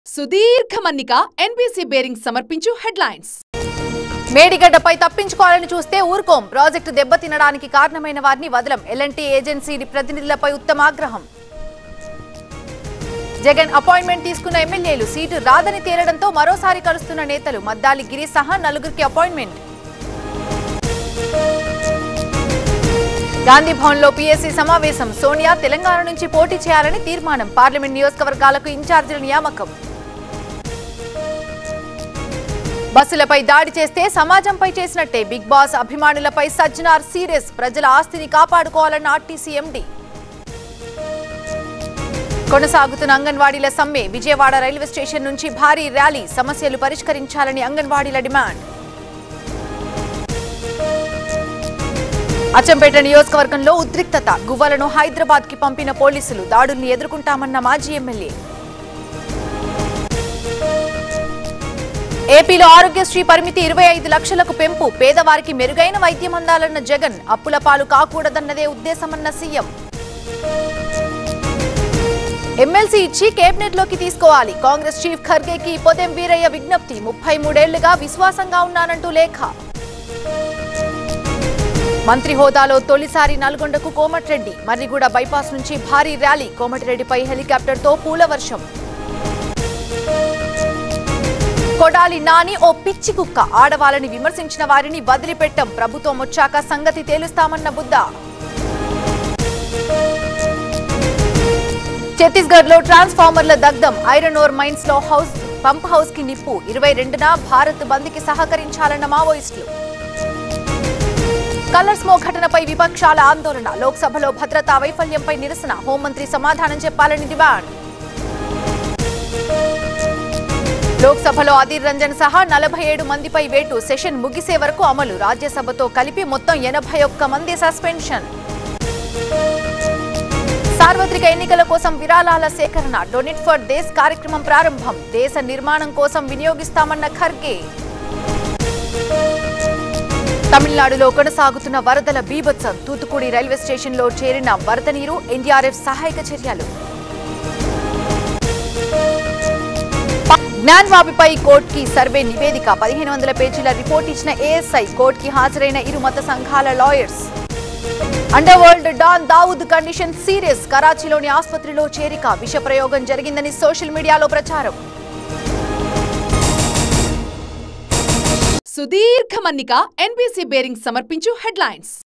సుదీర్ఘ మన్నిక NBC bearing సమర్పించు హెడ్లైన్స్ మేడిగడ్డపై తప్పించుకోవాలని చూస్తే ఊరుకోం ప్రాజెక్టు దెబ్బతినడానికి కారణమైన వారిని వదలం ఎల్ఎన్టీ ఏజెన్సీ ప్రతినిధులపై ఉత్తమ ఆగ్రహం జగన్ అపాయింట్మెంట్ తీసుకున్న ఎమ్మెల్యేలు సీటు రాదని తేలడంతో మరోసారి కలుస్తున్న నేతలు మద్దాలి గిరి సహా నలుగురికి అపాయింట్మెంట్ గాంధీ భవన్లో పీఎస్సీ సమావేశం సోనియా తెలంగాణ నుంచి పోటీ చేయాలని తీర్మానం పార్లమెంట్ నియోజకవర్గాలకు ఇన్ఛార్జీల నియామకం బస్సులపై దాడి చేస్తే సమాజంపై చేసినట్టే బిగ్ బాస్ అభిమానులపై సజ్జనార్ సీరియస్ ప్రజల ఆస్తిని కాపాడుకోవాలన్న ఆర్టీసీ ఎండీ కొనసాగుతున్న అంగన్వాడీల సమ్మె విజయవాడ రైల్వే స్టేషన్ నుంచి భారీ ర్యాలీ సమస్యలు పరిష్కరించాలని అంగన్వాడీల డిమాండ్ అచ్చంపేట నియోజకవర్గంలో ఉద్రిక్తత గువ్వలను హైదరాబాద్ కి పంపిన పోలీసులు దాడుల్ని ఎదుర్కొంటామన్న మాజీ ఎమ్మెల్యే ఏపీలో ఆరోగ్యశ్రీ పరిమితి ఇరవై ఐదు లక్షలకు పెంపు పేదవారికి మెరుగైన వైద్యం అందాలన్న జగన్ అప్పుల పాలు కాకూడదన్నదే ఉద్దేశమన్న సీఎం ఎమ్మెల్సీ ఇచ్చి కేబినెట్ లోకి తీసుకోవాలి కాంగ్రెస్ చీఫ్ ఖర్గేకి పొదెం వీరయ్య విజ్ఞప్తి ముప్పై మూడేళ్లుగా విశ్వాసంగా ఉన్నానంటూ లేఖ మంత్రి హోదాలో తొలిసారి నల్గొండకు కోమటిరెడ్డి మర్రిగూడ బైపాస్ నుంచి భారీ ర్యాలీ కోమటిరెడ్డిపై హెలికాప్టర్తో పూల వర్షం కొడాలి నాని ఓ పిచ్చి కుక్క ఆడవాళ్ళని విమర్శించిన వారిని వదిలిపెట్టం ప్రభుత్వం వచ్చాక సంగతి తేలుస్తామన్న బుద్ధ ఛత్తీస్గఢ్ లో ట్రాన్స్ఫార్మర్ల దగ్ధం ఐరన్ ఓర్ మైన్స్ లో హౌస్ పంప్ హౌస్ కి నిప్పు ఇరవై రెండున భారత్ బంద్ కి సహకరించాలన్న మావోయిస్టులు కలర్ స్మోక్ ఘటనపై విపక్షాల ఆందోళన లోక్సభలో భద్రతా వైఫల్యంపై నిరసన హోంమంత్రి సమాధానం చెప్పాలని డిమాండ్ లోక్సభలో అధీర్ రంజన్ సహా నలభై ఏడు మందిపై వేటు సెషన్ ముగిసే వరకు అమలు రాజ్యసభతో కలిపి మొత్తం ఎనభై ఒక్క మంది సస్పెన్షన్ సార్వత్రిక ఎన్నికల కోసం విరాళాల సేకరణ డొనేట్ ఫర్ దేశ్ కార్యక్రమం ప్రారంభం దేశ నిర్మాణం కోసం వినియోగిస్తామన్న ఖర్గే తమిళనాడులో కొనసాగుతున్న వరదల బీభత్సం తూతుకుడి రైల్వే స్టేషన్లో చేరిన వరద నీరు ఎన్డీఆర్ఎఫ్ సహాయక చర్యలు జ్ఞాన్వాబిపై కోర్టుకి సర్వే నివేదిక పదిహేను వందల పేజీల రిపోర్ట్ ఇచ్చిన ఏఎస్ఐ కోర్టుకి హాజరైన ఇరు మత సంఘాల lawyers under world don Dawood condition serious కరాచీలోని ఆసుపత్రిలో చేరిక విష ప్రయోగం జరిగిందని సోషల్ మీడియాలో ప్రచారం సుదీర్ఘ మన్నిక ఎన్బీసీ బేరింగ్ సమర్పించు హెడ్లైన్స్